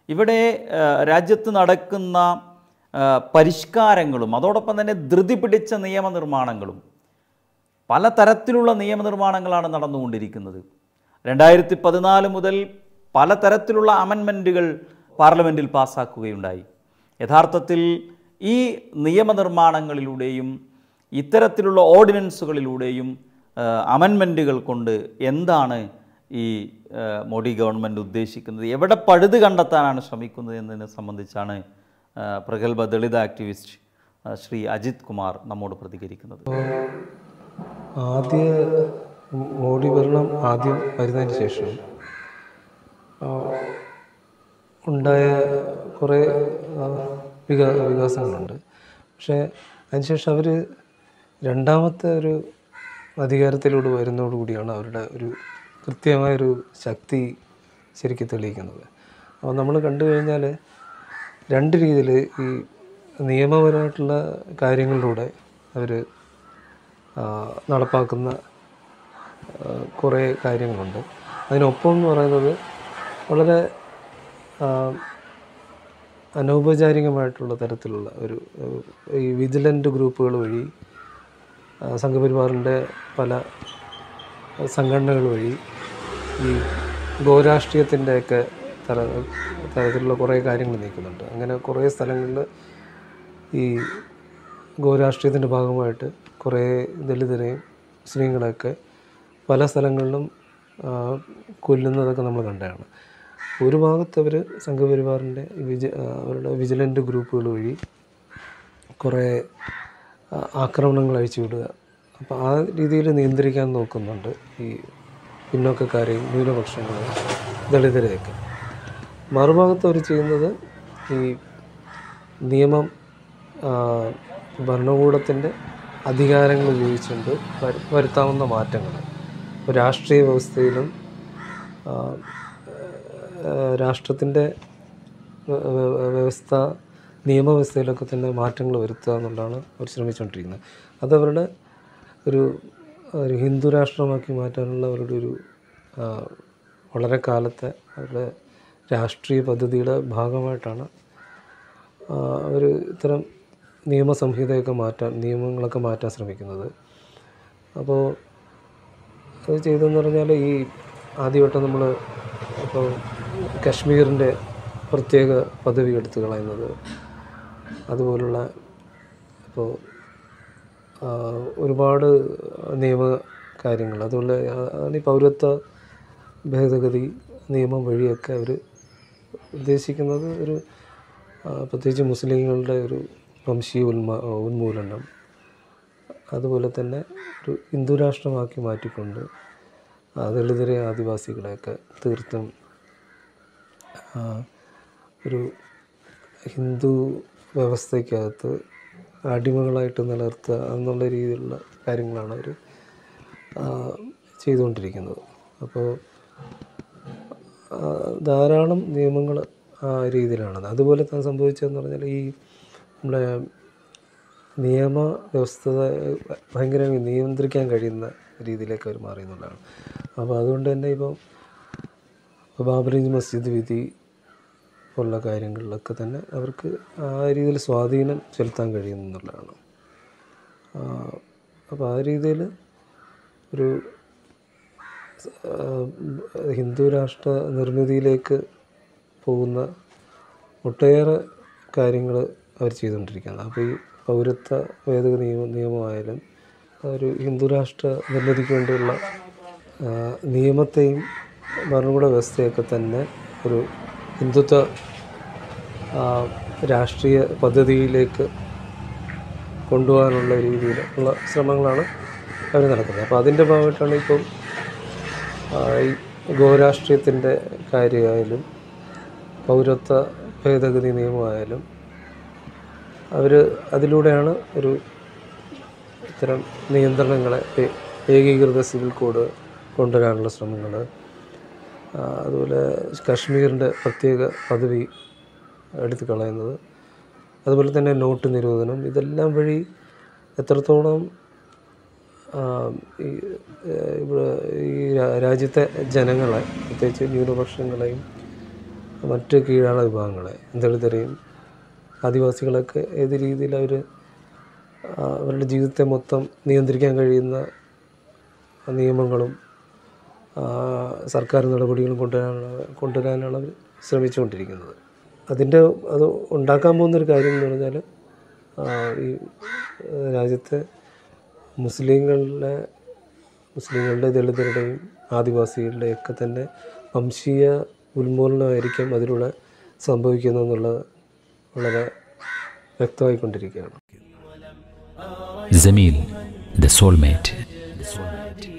ഇവിടെ ആ, രാജ്യത്ത് നടക്കുന്ന ആ, പരിഷ്കാരങ്ങളും അതോടൊപ്പം തന്നെ ധൃതി പിടിച്ച നിയമനിർമ്മാണങ്ങളും പലതരത്തിലുള്ള നിയമനിർമ്മാണങ്ങളാണ് നടന്നുകൊണ്ടിരിക്കുന്നത് രണ്ടായിരത്തി പതിനാല് മുതൽ പലതരത്തിലുള്ള അമൻമെൻറ്റുകൾ പാർലമെൻറ്റിൽ പാസ്സാക്കുകയുണ്ടായി യഥാർത്ഥത്തിൽ ഈ നിയമനിർമ്മാണങ്ങളിലൂടെയും ഇത്തരത്തിലുള്ള ഓർഡിനൻസുകളിലൂടെയും അമൻമെൻറ്റുകൾ കൊണ്ട് എന്താണ് ഈ ആ, മോഡി ഗവൺമെൻറ് ഉദ്ദേശിക്കുന്നത് എവിടെ പഴുത് കണ്ടെത്താനാണ് ശ്രമിക്കുന്നത് എന്നതിനെ സംബന്ധിച്ചാണ് ആ, പ്രഗത്ഭ ദളിത് ആക്ടിവിസ്റ്റ് ആ, ശ്രീ അജിത് കുമാർ നമ്മോട് പ്രതികരിക്കുന്നത് ആദ്യ മോഡി ഭരണം ആദ്യം വരുന്നതിന് ശേഷം ആ, ഉണ്ടായ കുറേ ആ, വികാ വികാസങ്ങളുണ്ട് പക്ഷേ അതിനുശേഷം അവർ രണ്ടാമത്തെ ഒരു അധികാരത്തിലൂടെ വരുന്നതോടുകൂടിയാണ് അവരുടെ ഒരു കൃത്യമായൊരു ശക്തി ശരിക്കും തെളിയിക്കുന്നത് അപ്പോൾ നമ്മൾ കണ്ടു കഴിഞ്ഞാൽ രണ്ട് രീതിയിൽ ഈ നിയമപരമായിട്ടുള്ള കാര്യങ്ങളിലൂടെ അവർ നടപ്പാക്കുന്ന ആ, കുറേ കാര്യങ്ങളുണ്ട് അതിനൊപ്പം എന്ന് പറയുന്നത് വളരെ ആ, അനൗപചാരികമായിട്ടുള്ള തരത്തിലുള്ള ഒരു ഒരു ഈ വിജിലൻ്റ് ഗ്രൂപ്പുകൾ വഴി ആ, സംഘപരിവാറിൻ്റെ പല സംഘടനകൾ വഴി ഈ ഗോരാഷ്ട്രീയത്തിൻ്റെയൊക്കെ തര തരത്തിലുള്ള കുറേ കാര്യങ്ങൾ നീക്കുന്നുണ്ട് അങ്ങനെ കുറേ സ്ഥലങ്ങളിൽ ഈ ഗോരാഷ്ട്രീയത്തിൻ്റെ ഭാഗമായിട്ട് കുറേ ദളിതരെയും മുസ്ലിങ്ങളെയൊക്കെ പല സ്ഥലങ്ങളിലും ആ, കൊല്ലുന്നതൊക്കെ നമ്മൾ കണ്ടതാണ് ഒരു ഭാഗത്ത് അവർ സംഘപരിവാറിൻ്റെ വിജ ആ, അവരുടെ വിജിലൻ്റ് ഗ്രൂപ്പുകൾ വഴി കുറേ ആ, ആക്രമണങ്ങൾ അഴിച്ചുവിടുക അപ്പോൾ ആ രീതിയിൽ നിയന്ത്രിക്കാൻ നോക്കുന്നുണ്ട് ഈ പിന്നോക്കക്കാരെയും ന്യൂനപക്ഷങ്ങളെയും ദളിതരെയൊക്കെ മറുഭാഗത്ത് അവർ ചെയ്യുന്നത് ഈ നിയമം ആ, ഭരണകൂടത്തിൻ്റെ അധികാരങ്ങൾ ഉപയോഗിച്ചുകൊണ്ട് വരു- വരുത്താവുന്ന മാറ്റങ്ങൾ ഇപ്പോൾ രാഷ്ട്രീയ വ്യവസ്ഥയിലും ആ, ആ, രാഷ്ട്രത്തിൻ്റെ വ്യ- വ്യ- വ്യവസ്ഥ നിയമവ്യവസ്ഥയിലൊക്കെ തന്നെ മാറ്റങ്ങൾ വരുത്തുക എന്നുള്ളതാണ് അവർ ശ്രമിച്ചുകൊണ്ടിരിക്കുന്നത് അതവരുടെ ഒരു ഒരു ഹിന്ദു രാഷ്ട്രമാക്കി മാറ്റാനുള്ള അവരുടെ ഒരു ആ, വളരെ കാലത്തെ അവരുടെ രാഷ്ട്രീയ പദ്ധതിയുടെ ഭാഗമായിട്ടാണ് അവർ ഇത്തരം നിയമസംഹിതയൊക്കെ മാറ്റാൻ നിയമങ്ങളൊക്കെ മാറ്റാൻ ശ്രമിക്കുന്നത് അപ്പോൾ അത് ചെയ്തതെന്ന് പറഞ്ഞാൽ ഈ ആദ്യമായിട്ട് നമ്മൾ ഇപ്പോൾ കശ്മീരിൻ്റെ പ്രത്യേക പദവി എടുത്തു കളയുന്നത് അതുപോലുള്ള ഇപ്പോൾ ആ, ഒരുപാട് നിയമ കാര്യങ്ങൾ അതുപോലെ ആ- അതാണ് ഈ പൗരത്വ ഭേദഗതി നിയമം വഴിയൊക്കെ അവർ ഉദ്ദേശിക്കുന്നത് ഒരു ആ, പ്രത്യേകിച്ച് മുസ്ലിങ്ങളുടെ ഒരു വംശീയ ഉന്മ ഉന്മൂലനം അതുപോലെ തന്നെ ഒരു ഹിന്ദു രാഷ്ട്രമാക്കി മാറ്റിക്കൊണ്ട് ആ, ദളിതരെ ആദിവാസികളെയൊക്കെ തീർത്തും ആ, ഒരു ഹിന്ദു വ്യവസ്ഥയ്ക്കകത്ത് അടിമകളായിട്ട് നിലനിർത്തുക എന്നുള്ള രീതിയിലുള്ള കാര്യങ്ങളാണ് അവർ ചെയ്തുകൊണ്ടിരിക്കുന്നത് അപ്പോൾ ആ, ധാരാളം നിയമങ്ങൾ ആ രീതിയിലാണത് അതുപോലെ തന്നെ സംഭവിച്ചതെന്ന് പറഞ്ഞാൽ ഈ നമ്മുടെ നിയമ വ്യവസ്ഥ ഭയങ്കരമായി നിയന്ത്രിക്കാൻ കഴിയുന്ന രീതിയിലേക്ക് അവർ മാറിയെന്നുള്ളതാണ് അപ്പോൾ അതുകൊണ്ട് തന്നെ ഇപ്പോൾ ബാബറി മസ്ജിദ് വിധി പോലുള്ള കാര്യങ്ങളിലൊക്കെ തന്നെ അവർക്ക് ആ രീതിയിൽ സ്വാധീനം ചെലുത്താൻ കഴിയുമെന്നുള്ളതാണ് അപ്പോൾ ആ രീതിയിൽ ഒരു ആ, ഹിന്ദു രാഷ്ട്ര നിർമ്മിതിയിലേക്ക് പോകുന്ന ഒട്ടേറെ കാര്യങ്ങൾ അവർ ചെയ്തുകൊണ്ടിരിക്കുകയാണ് അപ്പോൾ ഈ പൗരത്വ ഭേദഗതി നിയമ നിയമമായാലും ഒരു ഹിന്ദു രാഷ്ട്ര നിർമ്മിതിക്ക് വേണ്ടിയുള്ള ആ, നിയമത്തെയും ഭരണകൂട വ്യവസ്ഥയൊക്കെ തന്നെ ഒരു ഹിന്ദുത്വ ആ, രാഷ്ട്രീയ പദ്ധതിയിലേക്ക് കൊണ്ടുപോകാനുള്ള രീതിയിലുള്ള ശ്രമങ്ങളാണ് അവർ നടക്കുന്നത് അപ്പോൾ അതിൻ്റെ ഭാഗമായിട്ടാണ് ഇപ്പം ആ, ഈ ഗോരാഷ്ട്രീയത്തിൻ്റെ കാര്യമായാലും പൗരത്വ ഭേദഗതി നിയമമായാലും അവർ അതിലൂടെയാണ് ഒരു ഇത്തരം നിയന്ത്രണങ്ങളെ ഏ- ഏകീകൃത സിവിൽ കോഡ് കൊണ്ടുവരാനുള്ള ശ്രമങ്ങൾ അതുപോലെ കാശ്മീരിൻ്റെ പ്രത്യേക പദവി എടുത്തു കളയുന്നത് അതുപോലെ തന്നെ നോട്ട് നിരോധനം ഇതെല്ലാം വഴി എത്രത്തോളം ആ, ഈ ഏഹ്, ഇവിടെ ഈ രാ- രാജ്യത്തെ ജനങ്ങളെ പ്രത്യേകിച്ച് ന്യൂനപക്ഷങ്ങളെയും മറ്റ് കീഴാള വിഭാഗങ്ങളെ ദളിതരെയും ആദിവാസികളൊക്കെ ഏത് രീതിയിൽ അവർ അവരുടെ ജീവിതത്തെ മൊത്തം നിയന്ത്രിക്കാൻ കഴിയുന്ന നിയമങ്ങളും ആ, സർക്കാർ നടപടികളും കൊണ്ടുവരാനുള്ള കൊണ്ടുവരാനാണ് അവർ ശ്രമിച്ചുകൊണ്ടിരിക്കുന്നത് അതിൻ്റെ അത് ഉണ്ടാക്കാൻ പോകുന്നൊരു കാര്യം എന്ന് പറഞ്ഞാൽ ആ, ഈ ആ, രാജ്യത്തെ മുസ്ലിങ്ങളുടെ മുസ്ലിങ്ങളുടെ ദളിതരുടെയും ആദിവാസികളുടെയൊക്കെ തന്നെ വംശീയ ഉന്മൂലനമായിരിക്കും അതിലൂടെ സംഭവിക്കുന്നതെന്നുള്ളത് വളരെ വ്യക്തമായിക്കൊണ്ടിരിക്കുകയാണ് Zamil, the soulmate. The soulmate.